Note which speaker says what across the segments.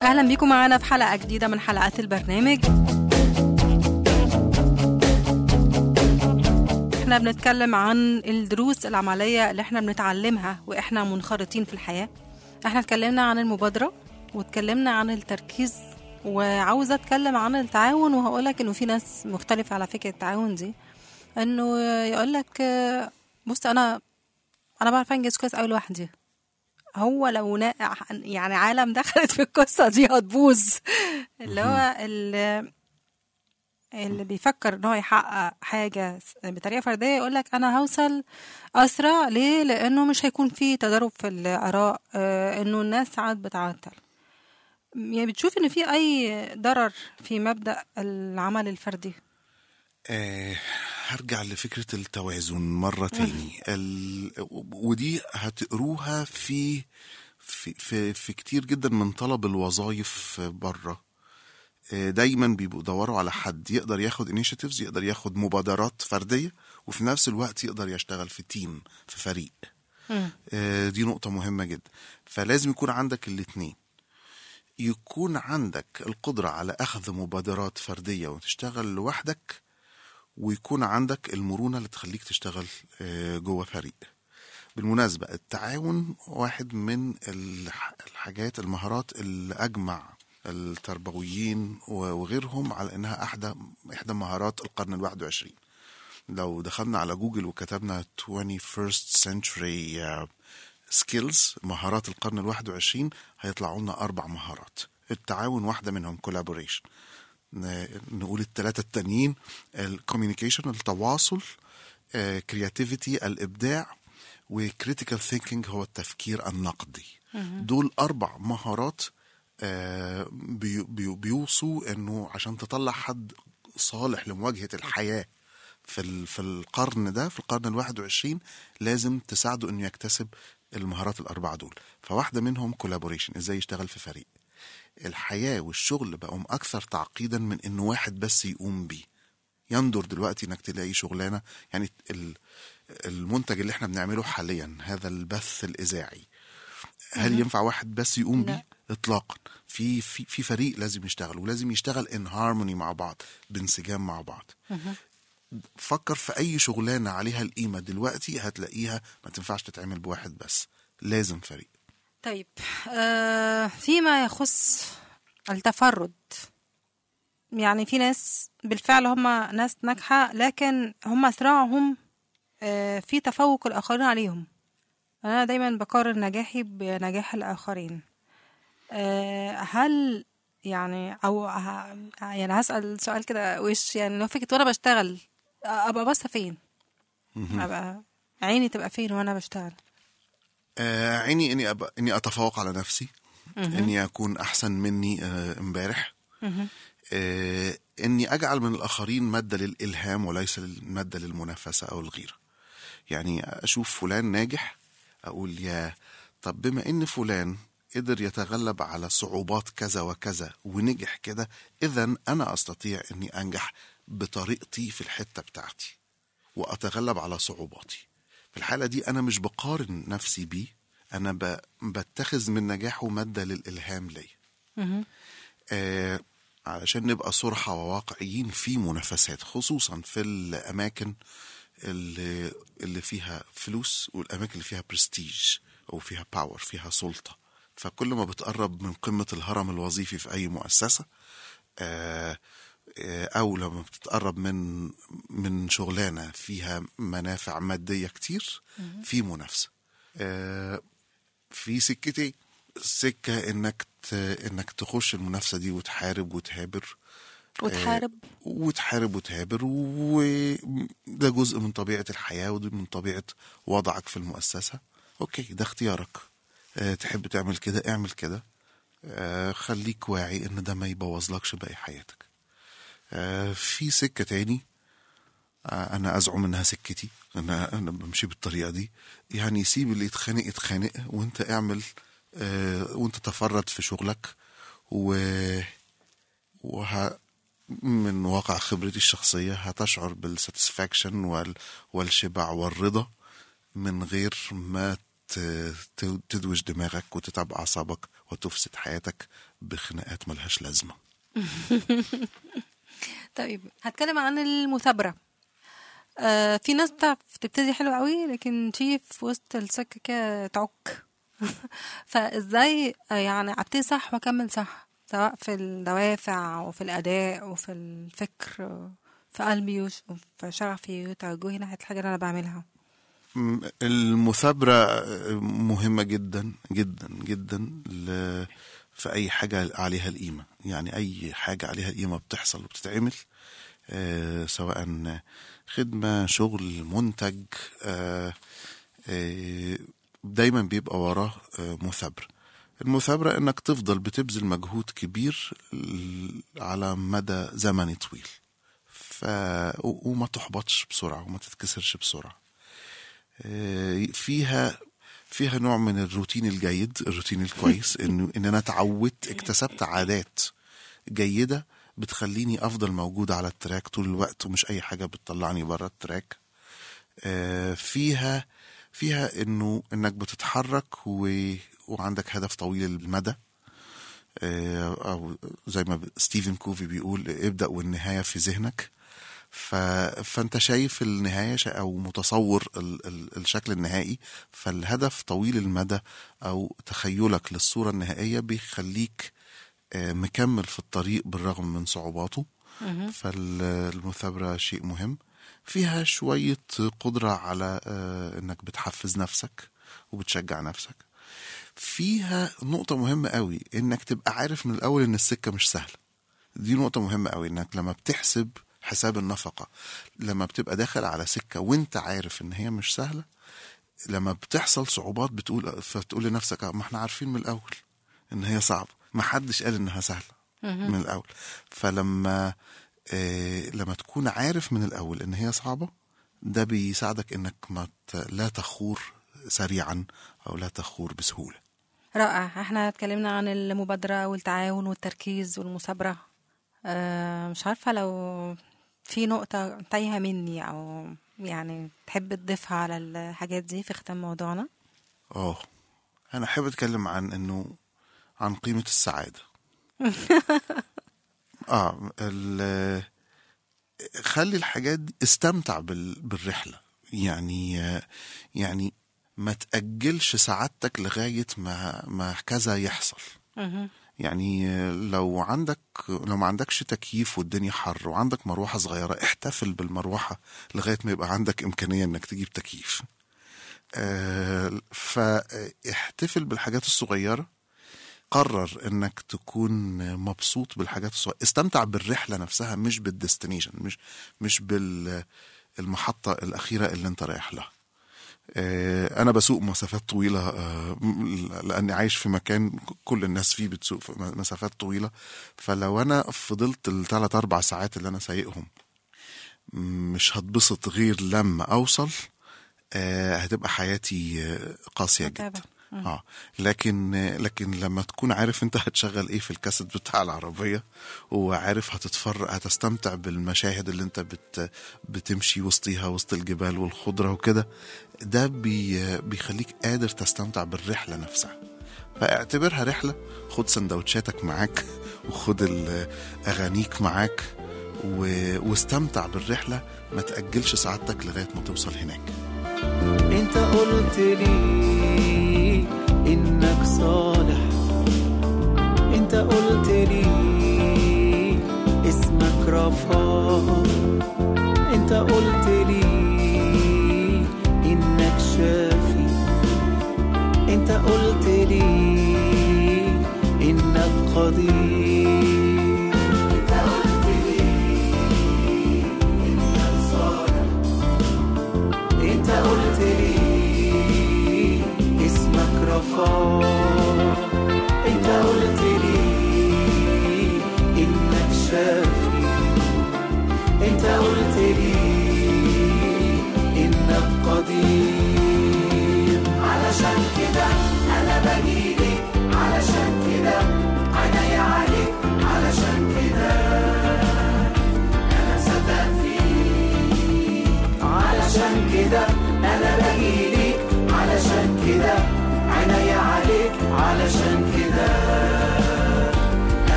Speaker 1: أهلا بيكم معانا في حلقة جديدة من حلقات البرنامج احنا بنتكلم عن الدروس العملية اللي احنا بنتعلمها واحنا منخرطين في الحياة احنا اتكلمنا عن المبادرة واتكلمنا عن التركيز وعاوزة اتكلم عن التعاون وهقولك انه في ناس مختلفة على فكرة التعاون دي انه يقولك آه، بص انا انا بعرف انجز كويس قوي لوحدي هو لو نا... يعني عالم دخلت في القصة دي هتبوظ اللي هو اللي, اللي بيفكر ان هو يحقق حاجة بطريقة فردية يقول لك انا هوصل اسرع ليه لانه مش هيكون في تضارب في الاراء آه، انه الناس ساعات بتعطل يعني بتشوف ان في اي ضرر في مبدأ العمل الفردي
Speaker 2: آه هرجع لفكرة التوازن مرة تاني ال... ودي هتقروها في في في, في كتير جدا من طلب الوظائف بره آه، دايما بيبقوا يدوروا على حد يقدر ياخد انيشيتيفز يقدر ياخد مبادرات فردية وفي نفس الوقت يقدر يشتغل في تيم في فريق آه، دي نقطة مهمة جدا فلازم يكون عندك الاتنين يكون عندك القدرة على أخذ مبادرات فردية وتشتغل لوحدك ويكون عندك المرونة اللي تخليك تشتغل آه، جوه فريق بالمناسبة التعاون واحد من الح- الحاجات المهارات اللي أجمع التربويين و- وغيرهم على إنها أحدى إحدى مهارات القرن الواحد وعشرين لو دخلنا على جوجل وكتبنا 21st century uh, skills مهارات القرن الواحد وعشرين هيطلعوا لنا أربع مهارات التعاون واحدة منهم collaboration ن- نقول الثلاثة التانيين الكوميونيكيشن التواصل كرياتيفيتي الإبداع وكريتيكال ثينكينج هو التفكير النقدي دول أربع مهارات آه، بي- بي- بيوصوا إنه عشان تطلع حد صالح لمواجهة الحياة في ال- في القرن ده في القرن الواحد وعشرين لازم تساعده انه يكتسب المهارات الاربعه دول فواحده منهم كولابوريشن ازاي يشتغل في فريق الحياه والشغل بقوا اكثر تعقيدا من انه واحد بس يقوم بيه يندر دلوقتي انك تلاقي شغلانه يعني ال- المنتج اللي احنا بنعمله حاليا هذا البث الاذاعي هل ينفع واحد بس يقوم
Speaker 1: لا.
Speaker 2: بيه اطلاقا في في في فريق لازم يشتغل ولازم يشتغل ان هارموني مع بعض بانسجام مع بعض فكر في اي شغلانه عليها القيمه دلوقتي هتلاقيها ما تنفعش تتعمل بواحد بس لازم فريق
Speaker 1: طيب آه فيما يخص التفرد يعني في ناس بالفعل هم ناس ناجحة لكن هم صراعهم آه في تفوق الآخرين عليهم أنا دايما بقارن نجاحي بنجاح الآخرين آه هل يعني أو ه- يعني هسأل سؤال كده وش يعني لو فكرة وأنا بشتغل أبقى باصة فين؟ أبقى عيني تبقى فين وأنا بشتغل؟
Speaker 2: آه عيني اني أبقى اني اتفوق على نفسي اني اكون احسن مني آه، امبارح آه اني اجعل من الاخرين ماده للالهام وليس ماده للمنافسه او الغيره يعني اشوف فلان ناجح اقول يا طب بما ان فلان قدر يتغلب على صعوبات كذا وكذا ونجح كده اذا انا استطيع اني انجح بطريقتي في الحته بتاعتي واتغلب على صعوباتي في الحاله دي انا مش بقارن نفسي بيه انا ب... بتخذ من نجاحه ماده للالهام ليا آه علشان نبقى صرحة وواقعيين في منافسات خصوصا في الأماكن اللي, اللي فيها فلوس والأماكن اللي فيها برستيج أو فيها باور فيها سلطة فكل ما بتقرب من قمة الهرم الوظيفي في أي مؤسسة آه آه، أو لما بتتقرب من من شغلانة فيها منافع مادية كتير في منافسة آه، في سكتين سكة انك ت... انك تخش المنافسة دي وتحارب وتهابر
Speaker 1: وتحارب
Speaker 2: وتحارب وتهابر وده جزء من طبيعة الحياة وده من طبيعة وضعك في المؤسسة اوكي ده اختيارك أه تحب تعمل كده اعمل كده أه خليك واعي ان ده ما يبوظلكش باقي حياتك أه في سكة تاني آه، انا ازعم انها سكتي انا انا بمشي بالطريقه دي يعني سيب اللي يتخانق يتخانق وانت اعمل آه وانت تفرد في شغلك و وه من واقع خبرتي الشخصية هتشعر بالساتسفاكشن وال... والشبع والرضا من غير ما ت- ت- تدوش دماغك وتتعب أعصابك وتفسد حياتك بخناقات ملهاش لازمة
Speaker 1: طيب هتكلم عن المثابرة آه في ناس بتعرف تبتدي حلو قوي لكن تيجي في وسط السكة كده تعك فازاي آه، يعني ابتدي صح واكمل صح سواء في الدوافع وفي الاداء وفي الفكر آه، في قلبي وش- وفي شغفي وتوجهي ناحية الحاجة اللي انا بعملها
Speaker 2: م- المثابرة مهمة جدا جدا جدا ل- في أي حاجة عليها القيمة يعني أي حاجة عليها القيمة بتحصل وبتتعمل آه، سواء خدمة شغل منتج آه، آه، دايما بيبقى وراه آه، مثابرة المثابرة انك تفضل بتبذل مجهود كبير ل- على مدى زمني طويل ف... و- وما تحبطش بسرعة وما تتكسرش بسرعة آه، فيها فيها نوع من الروتين الجيد الروتين الكويس انه ان انا اتعودت اكتسبت عادات جيده بتخليني افضل موجود على التراك طول الوقت ومش اي حاجه بتطلعني بره التراك آه، فيها فيها انه انك بتتحرك و... وعندك هدف طويل المدى آه، او زي ما ب- ستيفن كوفي بيقول ابدا والنهايه في ذهنك ف... فانت شايف النهايه شا- او متصور ال... ال... الشكل النهائي فالهدف طويل المدى او تخيلك للصوره النهائيه بيخليك آه، مكمل في الطريق بالرغم من صعوباته فالمثابره شيء مهم فيها شويه قدره على آه، انك بتحفز نفسك وبتشجع نفسك فيها نقطة مهمة قوي انك تبقى عارف من الاول ان السكة مش سهلة دي نقطة مهمة قوي انك لما بتحسب حساب النفقة لما بتبقى داخل على سكة وانت عارف ان هي مش سهلة لما بتحصل صعوبات بتقول فتقول لنفسك آه، ما احنا عارفين من الاول ان هي صعبة ما حدش قال انها سهلة من الاول فلما آه لما تكون عارف من الاول ان هي صعبة ده بيساعدك انك ما ت- لا تخور سريعا او لا تخور بسهولة
Speaker 1: رائع احنا اتكلمنا عن المبادرة والتعاون والتركيز والمثابرة آه مش عارفة لو في نقطة تايهة مني أو يعني تحب تضيفها على الحاجات دي في ختام موضوعنا
Speaker 2: اه انا احب اتكلم عن انه عن قيمة السعادة اه ال- خلي الحاجات دي استمتع بال- بالرحلة يعني يعني ما تأجلش سعادتك لغاية ما ما كذا يحصل يعني لو عندك لو ما عندكش تكييف والدنيا حر وعندك مروحة صغيرة احتفل بالمروحة لغاية ما يبقى عندك إمكانية إنك تجيب تكييف آه، فاحتفل بالحاجات الصغيرة قرر انك تكون مبسوط بالحاجات الصغيرة استمتع بالرحلة نفسها مش بالديستنيشن مش مش بالمحطة الأخيرة اللي انت رايح لها آه، انا بسوق مسافات طويله آه، م- لاني عايش في مكان كل الناس فيه بتسوق في م- مسافات طويله فلو انا فضلت الثلاث اربع ساعات اللي انا سايقهم مش هتبسط غير لما اوصل آه، هتبقى حياتي آه، قاسيه
Speaker 1: متعبة.
Speaker 2: جدا اه لكن آه، لكن لما تكون عارف انت هتشغل ايه في الكاسيت بتاع العربيه وعارف هتتفرج هتستمتع بالمشاهد اللي انت بت بتمشي وسطيها وسط الجبال والخضره وكده ده بي بيخليك قادر تستمتع بالرحله نفسها فاعتبرها رحله خد سندوتشاتك معاك وخد ال- اغانيك معاك و... واستمتع بالرحله ما تاجلش سعادتك لغايه ما توصل هناك
Speaker 3: انت قلت لي انك صالح انت قلت لي اسمك رفاع انت قلت لي انك شافي انت قلت لي انك قدير انت قلت لي انك صالح انت قلت لي اسمك رفاع انت قلت لي انك شافي انت قلت لي انك قدير علشان كده انا بجيلك علشان كده عيني عليك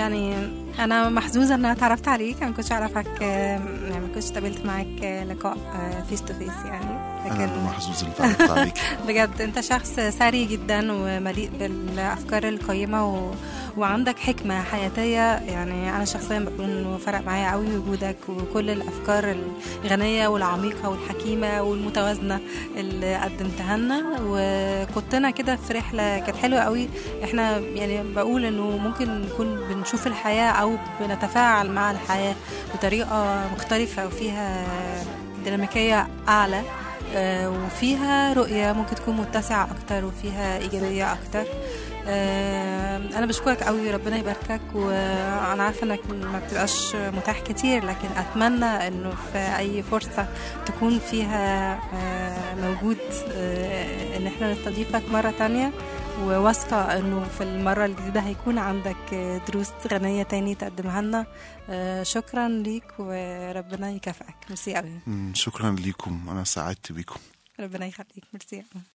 Speaker 1: يعني انا محظوظه ان انا اتعرفت عليك انا ما كنتش اعرفك آه، يعني ما كنتش اتقابلت معاك آه، لقاء فيس تو فيس يعني
Speaker 2: انا
Speaker 1: لكن
Speaker 2: اللي محظوظ اللي اتعرفت عليك
Speaker 1: بجد انت شخص ثري جدا ومليء بالافكار القيمه و... وعندك حكمه حياتيه يعني انا شخصيا بقول انه فرق معايا قوي وجودك وكل الافكار الغنيه والعميقه والحكيمه والمتوازنه اللي قدمتها لنا وكنتنا كده في رحله كانت حلوه قوي احنا يعني بقول انه ممكن نكون بنشوف الحياه او بنتفاعل مع الحياه بطريقه مختلفه وفيها ديناميكيه اعلى آه، وفيها رؤية ممكن تكون متسعة أكتر وفيها إيجابية أكتر آه، أنا بشكرك قوي ربنا يباركك وأنا عارفة إنك ما بتبقاش متاح كتير لكن أتمنى إنه في أي فرصة تكون فيها آه، موجود آه، إن إحنا نستضيفك مرة تانية وواثقة إنه في المرة الجديدة هيكون عندك آه، دروس غنية تاني تقدمها لنا آه، شكرا ليك وربنا يكافئك ميرسي قوي
Speaker 2: مم، شكرا ليكم انا سعدت بيكم
Speaker 1: ربنا يخليك ميرسي قوي